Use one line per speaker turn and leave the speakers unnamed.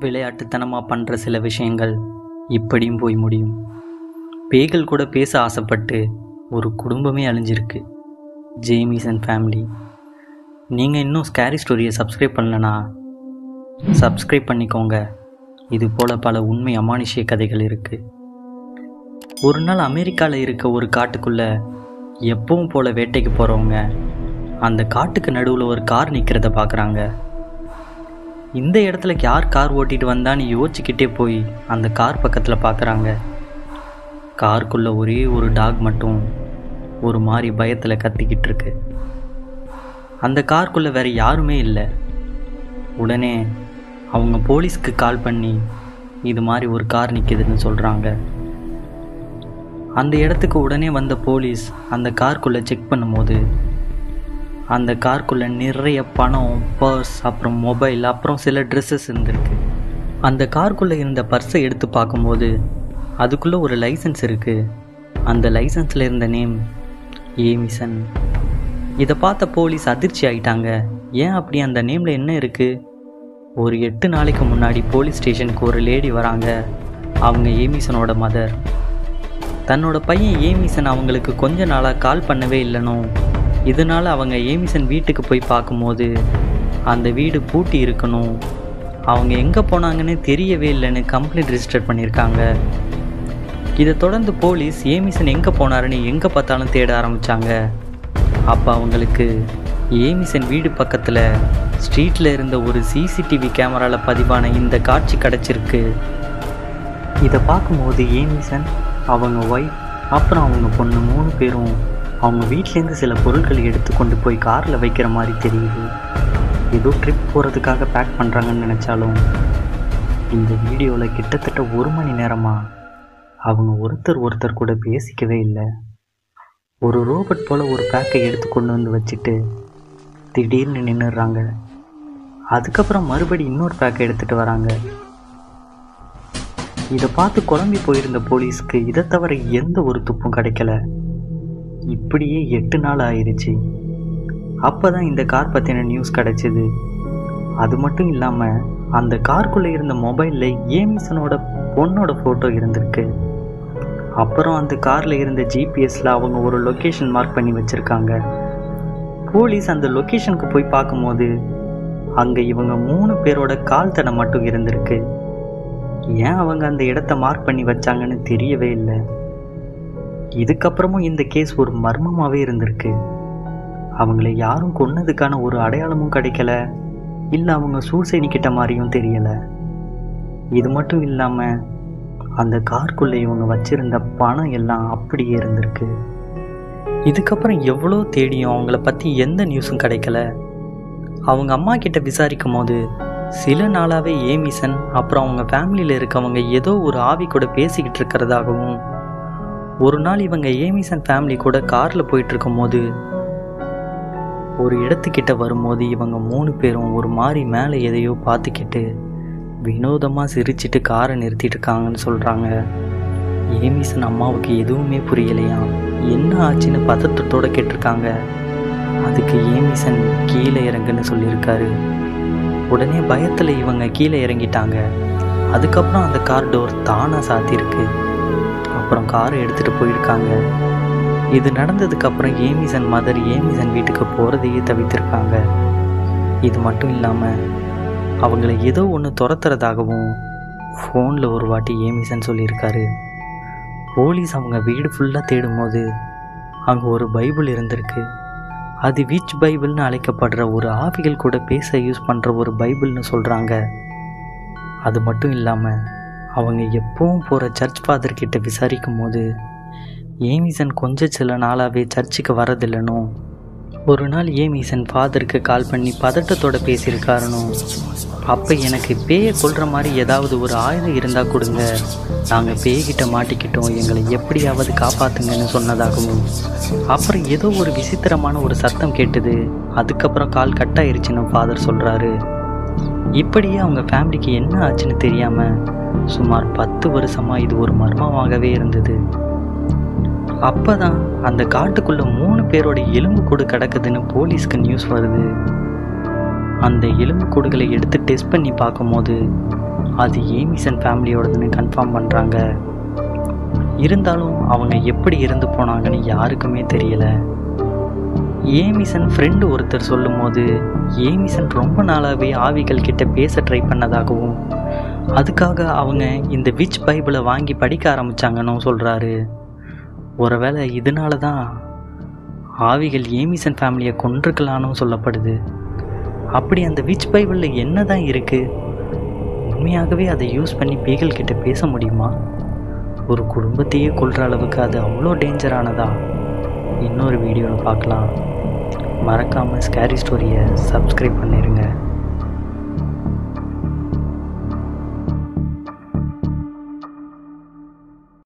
விளையாட்டுத்தனமாக பண்ணுற சில விஷயங்கள் இப்படியும் போய் முடியும் பேய்கள் கூட பேச ஆசைப்பட்டு ஒரு குடும்பமே அழிஞ்சிருக்கு ஜேமிஸ் அண்ட் ஃபேமிலி நீங்கள் இன்னும் ஸ்கேரி ஸ்டோரியை சப்ஸ்கிரைப் பண்ணலனா சப்ஸ்கிரைப் பண்ணிக்கோங்க இது போல் பல உண்மை அமானுஷ்ய கதைகள் இருக்குது ஒரு நாள் அமெரிக்காவில் இருக்க ஒரு காட்டுக்குள்ளே எப்பவும் போல் வேட்டைக்கு போகிறவங்க அந்த காட்டுக்கு நடுவில் ஒரு கார் நிற்கிறத பார்க்குறாங்க இந்த இடத்துல யார் கார் ஓட்டிட்டு வந்தான்னு யோசிச்சுக்கிட்டே போய் அந்த கார் பக்கத்தில் பார்க்குறாங்க காருக்குள்ளே ஒரே ஒரு டாக் மட்டும் ஒரு மாதிரி பயத்தில் கத்திக்கிட்டு இருக்கு அந்த காருக்குள்ளே வேற யாருமே இல்லை உடனே அவங்க போலீஸ்க்கு கால் பண்ணி இது மாதிரி ஒரு கார் நிற்கிதுன்னு சொல்கிறாங்க அந்த இடத்துக்கு உடனே வந்த போலீஸ் அந்த காருக்குள்ளே செக் பண்ணும்போது அந்த காருக்குள்ளே நிறைய பணம் பர்ஸ் அப்புறம் மொபைல் அப்புறம் சில ட்ரெஸ்ஸஸ் இருந்திருக்கு அந்த காருக்குள்ளே இருந்த பர்ஸை எடுத்து பார்க்கும்போது அதுக்குள்ளே ஒரு லைசன்ஸ் இருக்குது அந்த லைசன்ஸில் இருந்த நேம் ஏமிசன் இதை பார்த்த போலீஸ் அதிர்ச்சி ஆயிட்டாங்க ஏன் அப்படி அந்த நேமில் என்ன இருக்குது ஒரு எட்டு நாளைக்கு முன்னாடி போலீஸ் ஸ்டேஷனுக்கு ஒரு லேடி வராங்க அவங்க ஏமிசனோட மதர் தன்னோட பையன் ஏமிசன் அவங்களுக்கு கொஞ்ச நாளாக கால் பண்ணவே இல்லைனோ இதனால அவங்க ஏமிசன் வீட்டுக்கு போய் பார்க்கும்போது அந்த வீடு பூட்டி இருக்கணும் அவங்க எங்கே போனாங்கன்னு தெரியவே இல்லைன்னு கம்ப்ளைண்ட் ரிஜிஸ்டர் பண்ணியிருக்காங்க இதை தொடர்ந்து போலீஸ் ஏமிசன் எங்கே போனாருன்னு எங்கே பார்த்தாலும் தேட ஆரம்பித்தாங்க அப்போ அவங்களுக்கு ஏமிசன் வீடு பக்கத்தில் ஸ்ட்ரீட்டில் இருந்த ஒரு சிசிடிவி கேமராவில் பதிவான இந்த காட்சி கிடச்சிருக்கு இதை பார்க்கும்போது ஏமிசன் அவங்க ஒய்ஃப் அப்புறம் அவங்க பொண்ணு மூணு பேரும் அவங்க வீட்டிலேருந்து சில பொருட்களை எடுத்து கொண்டு போய் காரில் வைக்கிற மாதிரி தெரியுது ஏதோ ட்ரிப் போகிறதுக்காக பேக் பண்ணுறாங்கன்னு நினச்சாலும் இந்த வீடியோவில் கிட்டத்தட்ட ஒரு மணி நேரமாக அவங்க ஒருத்தர் ஒருத்தர் கூட பேசிக்கவே இல்லை ஒரு ரோபோட் போல் ஒரு பேக்கை எடுத்து கொண்டு வந்து வச்சுட்டு திடீர்னு நின்றுடுறாங்க அதுக்கப்புறம் மறுபடி இன்னொரு பேக்கை எடுத்துகிட்டு வராங்க இதை பார்த்து குழம்பி போயிருந்த போலீஸ்க்கு இதை தவிர எந்த ஒரு துப்பும் கிடைக்கல இப்படியே எட்டு நாள் ஆயிருச்சு அப்போ தான் இந்த கார் பற்றின நியூஸ் கிடைச்சிது அது மட்டும் இல்லாமல் அந்த காருக்குள்ளே இருந்த மொபைலில் ஏமிசனோட பொண்ணோட ஃபோட்டோ இருந்திருக்கு அப்புறம் அந்த காரில் இருந்த ஜிபிஎஸ்ல அவங்க ஒரு லொக்கேஷன் மார்க் பண்ணி வச்சுருக்காங்க போலீஸ் அந்த லொக்கேஷனுக்கு போய் பார்க்கும்போது அங்கே இவங்க மூணு பேரோட கால் தடம் மட்டும் இருந்திருக்கு ஏன் அவங்க அந்த இடத்த மார்க் பண்ணி வச்சாங்கன்னு தெரியவே இல்லை இதுக்கப்புறமும் இந்த கேஸ் ஒரு மர்மமாகவே இருந்திருக்கு அவங்கள யாரும் கொன்னதுக்கான ஒரு அடையாளமும் கிடைக்கல இல்லை அவங்க சூசைடு கிட்ட மாதிரியும் தெரியல இது மட்டும் இல்லாமல் அந்த கார்க்குள்ளே இவங்க வச்சிருந்த பணம் எல்லாம் அப்படியே இருந்திருக்கு இதுக்கப்புறம் எவ்வளோ தேடியும் அவங்கள பற்றி எந்த நியூஸும் கிடைக்கல அவங்க அம்மா கிட்ட விசாரிக்கும் போது சில நாளாகவே ஏமிசன் அப்புறம் அவங்க ஃபேமிலியில் இருக்கவங்க ஏதோ ஒரு ஆவி கூட பேசிக்கிட்டு இருக்கிறதாகவும் ஒரு நாள் இவங்க ஏமிசன் ஃபேமிலி கூட காரில் போயிட்டு இருக்கும்போது ஒரு இடத்துக்கிட்ட வரும்போது இவங்க மூணு பேரும் ஒரு மாதிரி மேலே எதையோ பார்த்துக்கிட்டு வினோதமாக சிரிச்சிட்டு காரை நிறுத்திட்டு இருக்காங்கன்னு சொல்கிறாங்க ஏமிசன் அம்மாவுக்கு எதுவுமே புரியலையாம் என்ன ஆச்சுன்னு பதட்டத்தோட கேட்டிருக்காங்க அதுக்கு ஏமிசன் கீழே இறங்குன்னு சொல்லியிருக்காரு உடனே பயத்தில் இவங்க கீழே இறங்கிட்டாங்க அதுக்கப்புறம் அந்த கார் டோர் தானாக சாத்தியிருக்கு அப்புறம் காரை எடுத்துகிட்டு போயிருக்காங்க இது நடந்ததுக்கப்புறம் ஏமிசன் மதர் ஏமிசன் வீட்டுக்கு போகிறதையே தவிர்த்திருக்காங்க இது மட்டும் இல்லாமல் அவங்கள ஏதோ ஒன்று துரத்துறதாகவும் ஃபோனில் ஒரு வாட்டி ஏமிசன் சொல்லியிருக்காரு போலீஸ் அவங்க வீடு ஃபுல்லாக தேடும்போது அங்கே ஒரு பைபிள் இருந்திருக்கு அது விச் பைபிள்னு அழைக்கப்படுற ஒரு ஆவிகள் கூட பேச யூஸ் பண்ணுற ஒரு பைபிள்னு சொல்கிறாங்க அது மட்டும் இல்லாமல் அவங்க எப்பவும் போகிற சர்ச் ஃபாதர் கிட்ட விசாரிக்கும் போது ஏமிசன் கொஞ்சம் சில நாளாகவே சர்ச்சுக்கு வரதில்லைனோ ஒரு நாள் ஏமிசன் ஃபாதருக்கு கால் பண்ணி பதட்டத்தோட பேசியிருக்காருனோ அப்போ எனக்கு பேயை கொள்கிற மாதிரி ஏதாவது ஒரு ஆயுதம் இருந்தால் கொடுங்க நாங்கள் பேய்கிட்ட மாட்டிக்கிட்டோம் எங்களை எப்படியாவது காப்பாற்றுங்கன்னு சொன்னதாகவும் அப்புறம் ஏதோ ஒரு விசித்திரமான ஒரு சத்தம் கேட்டுது அதுக்கப்புறம் கால் கட் ஆயிருச்சுன்னு ஃபாதர் சொல்கிறாரு இப்படியே அவங்க ஃபேமிலிக்கு என்ன ஆச்சுன்னு தெரியாமல் சுமார் பத்து வருஷமாக இது ஒரு மர்மமாகவே இருந்தது அப்போ தான் அந்த காட்டுக்குள்ளே மூணு பேரோட எலும்பு கூடு கிடக்குதுன்னு போலீஸ்க்கு நியூஸ் வருது அந்த எலும்புக்கூடுகளை எடுத்து டெஸ்ட் பண்ணி பார்க்கும்போது அது ஏமிசன் ஃபேமிலியோடதுன்னு கன்ஃபார்ம் பண்ணுறாங்க இருந்தாலும் அவங்க எப்படி இறந்து போனாங்கன்னு யாருக்குமே தெரியல ஏமிசன் ஃப்ரெண்டு ஒருத்தர் சொல்லும்போது ஏமிசன் ரொம்ப நாளாகவே ஆவிகள் கிட்ட பேச ட்ரை பண்ணதாகவும் அதுக்காக அவங்க இந்த விச் பைபிளை வாங்கி படிக்க ஆரம்பிச்சாங்கன்னு சொல்கிறாரு ஒருவேளை இதனால தான் ஆவிகள் ஏமிசன் ஃபேமிலியை கொண்டிருக்கலான்னு சொல்லப்படுது அப்படி அந்த விச் பைபிளில் என்ன தான் இருக்குது உண்மையாகவே அதை யூஸ் பண்ணி பேய்கள் கிட்ட பேச முடியுமா ஒரு குடும்பத்தையே கொள்கிற அளவுக்கு அது அவ்வளோ டேஞ்சரானதா இன்னொரு வீடியோவில் பார்க்கலாம் மறக்காமல் ஸ்கேரி ஸ்டோரியை சப்ஸ்கிரைப் பண்ணிடுங்க